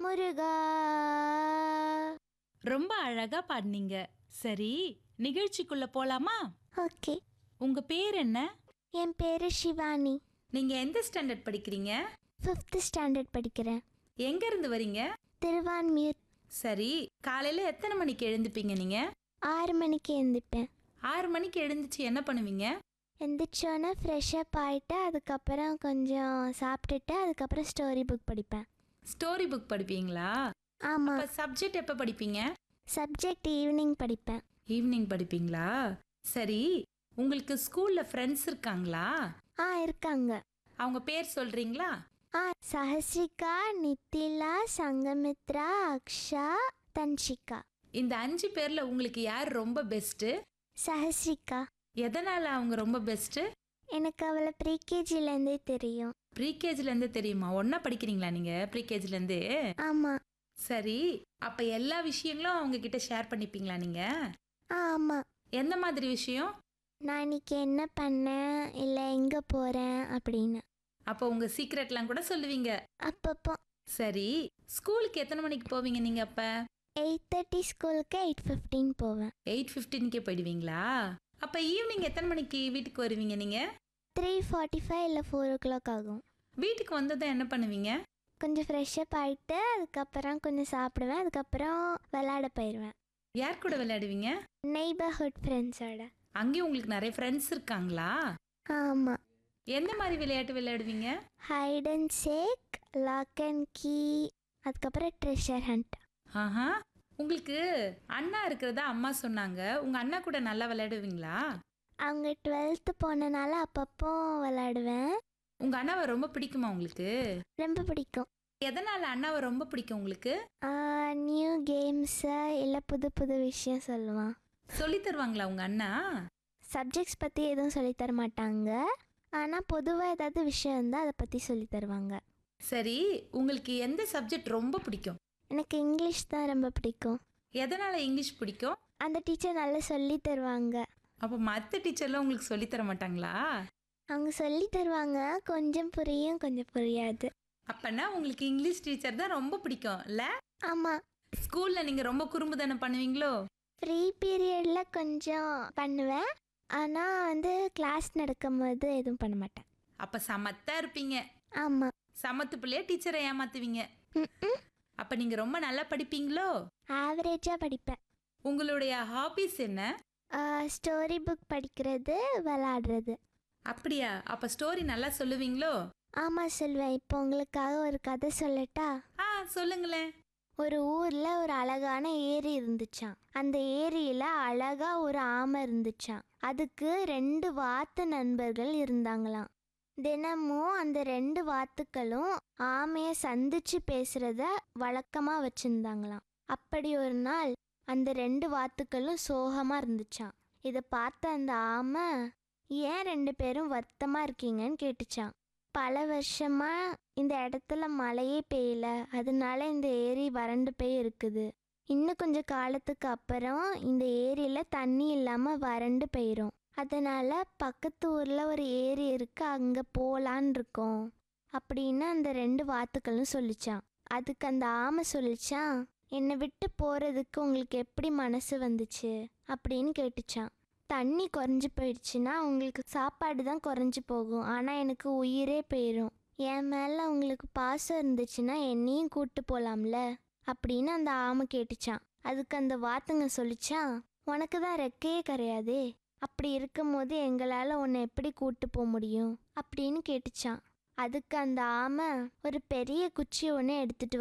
முருகா ரொம்ப அழகா பாடினீங்க சரி நிகழ்ச்சிக்குள்ள போலாமா ஓகே உங்க பேர் என்ன என் பேரு சிவானி நீங்க எந்த ஸ்டாண்டர்ட் படிக்கிறீங்க ஃபிஃப்த் ஸ்டாண்டர்ட் படிக்கிறேன் எங்க இருந்து வரீங்க திருவான்மியூர் சரி காலையில எத்தனை மணிக்கு எழுந்துப்பீங்க நீங்க ஆறு மணிக்கு எழுந்திப்பேன் ஆறு மணிக்கு எழுந்துச்சு என்ன பண்ணுவீங்க எந்திரிச்சோன்னே ஃப்ரெஷ்அப் ஆகிட்டு அதுக்கப்புறம் கொஞ்சம் சாப்பிட்டுட்டு அதுக்கப்புறம் ஸ்டோரி புக் படிப்பேன் ஸ்டோரி புக் படிப்பீங்களா ஆமாம் அப்ப சப்ஜெக்ட் எப்ப படிப்பீங்க சப்ஜெக்ட் ஈவினிங் படிப்பேன் ஈவினிங் படிப்பீங்களா சரி உங்களுக்கு ஸ்கூல்ல ஃப்ரெண்ட்ஸ் இருக்காங்களா ஆ இருக்காங்க அவங்க பேர் சொல்றீங்களா ஆ சஹஸ்ரிகா நித்திலா சங்கமித்ரா அக்ஷா தன்ஷிகா இந்த அஞ்சு பேர்ல உங்களுக்கு யார் ரொம்ப பெஸ்ட் சஹஸ்ரிகா எதனால அவங்க ரொம்ப பெஸ்ட் எனக்கு அவளை ப்ரீகேஜிலேருந்தே தெரியும் ப்ரீகேஜில இருந்து தெரியுமா ஒன்னா படிக்கிறீங்களா நீங்க ப்ரீகேஜில இருந்து ஆமாம் சரி அப்ப எல்லா விஷயங்களும் அவங்க கிட்ட ஷேர் பண்ணிப்பீங்களா நீங்க ஆ ஆமாம் எந்த மாதிரி விஷயம் நான் இன்னைக்கு என்ன பண்ணேன் இல்லை எங்கே போகிறேன் அப்படின்னு அப்போ உங்க சீக்ரெட்லாம் கூட சொல்லுவீங்க அப்பப்போ சரி ஸ்கூலுக்கு எத்தனை மணிக்கு போவீங்க நீங்க அப்ப எயிட் தேர்ட்டி ஸ்கூலுக்கு எயிட் ஃபிஃப்டீன் போவேன் எயிட் ஃபிஃப்டீனுக்கே போயிடுவீங்களா அப்ப ஈவினிங் எத்தனை மணிக்கு வீட்டுக்கு வருவீங்க நீங்க த்ரீ ஃபார்ட்டி ஃபைவ் இல்லை ஃபோர் ஓ கிளாக் ஆகும் வீட்டுக்கு வந்ததும் என்ன பண்ணுவீங்க கொஞ்சம் ஃப்ரெஷ்அப் ஆகிட்டு அதுக்கப்புறம் கொஞ்சம் சாப்பிடுவேன் அதுக்கப்புறம் விளையாட போயிடுவேன் யார் கூட விளையாடுவீங்க நெய்பர்ஹுட் ஃப்ரெண்ட்ஸோட அங்கேயும் உங்களுக்கு நிறைய ஃப்ரெண்ட்ஸ் இருக்காங்களா ஆமாம் எந்த மாதிரி விளையாட்டு விளையாடுவீங்க hide and seek lock and key அதுக்கப்புறம் ட்ரெஷர் ஹண்ட் ஆஹா உங்களுக்கு அண்ணா இருக்கிறதா அம்மா சொன்னாங்க உங்க அண்ணா கூட நல்லா விளையாடுவீங்களா அவங்க டுவெல்த்து போனனால அப்பப்போ விளையாடுவேன் உங்க அண்ணாவை ரொம்ப பிடிக்குமா உங்களுக்கு ரொம்ப பிடிக்கும் எதனால அண்ணாவை ரொம்ப பிடிக்கும் உங்களுக்கு நியூ கேம்ஸு இல்லை புது புது விஷயம் சொல்லுவான் சொல்லி தருவாங்களா உங்க அண்ணா சப்ஜெக்ட்ஸ் பற்றி எதுவும் சொல்லித் தர மாட்டாங்க ஆனால் பொதுவாக ஏதாவது விஷயம் இருந்தால் அதை பற்றி சொல்லித் தருவாங்க சரி உங்களுக்கு எந்த சப்ஜெக்ட் ரொம்ப பிடிக்கும் எனக்கு இங்கிலீஷ் தான் ரொம்ப பிடிக்கும் எதனால இங்கிலீஷ் பிடிக்கும் அந்த டீச்சர் நல்லா சொல்லித் தருவாங்க அப்போ மற்ற டீச்சர்லாம் உங்களுக்கு சொல்லி தர மாட்டாங்களா அவங்க சொல்லித் தருவாங்க கொஞ்சம் புரியும் கொஞ்சம் புரியாது அப்பனா உங்களுக்கு இங்கிலீஷ் டீச்சர் தான் ரொம்ப பிடிக்கும் இல்ல ஆமாம் ஸ்கூல்ல நீங்க ரொம்ப குறும்பு தானே பண்ணுவீங்களோ ஃப்ரீ பீரியடில் கொஞ்சம் பண்ணுவேன் ஆனால் வந்து கிளாஸ் நடக்கும்போது எதுவும் பண்ண மாட்டேன் அப்ப சமத்தா இருப்பீங்க ஆமாம் சமத்து பிள்ளைய டீச்சரை ஏமாத்துவீங்க ம் அப்ப நீங்க ரொம்ப நல்லா படிப்பீங்களோ ஆவரேஜாக படிப்பேன் உங்களுடைய ஹாபிஸ் என்ன ஸ்டோரி புக் படிக்கிறது விளாடுறது அப்படியா அப்ப ஸ்டோரி நல்லா சொல்லுவீங்களோ ஆமாம் சொல்வேன் இப்போ உங்களுக்காக ஒரு கதை சொல்லட்டா ஆ சொல்லுங்களேன் ஒரு ஊரில் ஒரு அழகான ஏரி இருந்துச்சாம் அந்த ஏரியில் அழகா ஒரு ஆமை இருந்துச்சாம் அதுக்கு ரெண்டு வாத்து நண்பர்கள் இருந்தாங்களாம் தினமும் அந்த ரெண்டு வாத்துக்களும் ஆமையை சந்திச்சு பேசுறத வழக்கமாக வச்சுருந்தாங்களாம் அப்படி ஒரு நாள் அந்த ரெண்டு வாத்துக்களும் சோகமாக இருந்துச்சாம் இதை பார்த்த அந்த ஆமை ஏன் ரெண்டு பேரும் வருத்தமாக இருக்கீங்கன்னு கேட்டுச்சான் பல வருஷமா இந்த இடத்துல மழையே பெய்யல அதனால இந்த ஏரி வறண்டு போய் இருக்குது இன்னும் கொஞ்சம் காலத்துக்கு அப்புறம் இந்த ஏரியில தண்ணி இல்லாம வறண்டு போயிடும் அதனால பக்கத்து ஊர்ல ஒரு ஏரி இருக்கு அங்க போலான் இருக்கோம் அப்படின்னு அந்த ரெண்டு வாத்துக்களும் சொல்லிச்சான் அதுக்கு அந்த ஆமை சொல்லிச்சான் என்னை விட்டு போறதுக்கு உங்களுக்கு எப்படி மனசு வந்துச்சு அப்படின்னு கேட்டுச்சான் தண்ணி குறைஞ்சி போயிடுச்சுன்னா உங்களுக்கு சாப்பாடு தான் குறைஞ்சி போகும் ஆனால் எனக்கு உயிரே போயிடும் என் மேலே உங்களுக்கு பாசம் இருந்துச்சுன்னா என்னையும் கூட்டு போகலாம்ல அப்படின்னு அந்த ஆமை கேட்டுச்சான் அதுக்கு அந்த வாத்துங்க சொல்லிச்சான் உனக்கு தான் ரெக்கையே கிடையாதே அப்படி இருக்கும்போது எங்களால் உன்னை எப்படி கூட்டு போக முடியும் அப்படின்னு கேட்டுச்சான் அதுக்கு அந்த ஆமை ஒரு பெரிய குச்சி ஒன்று எடுத்துட்டு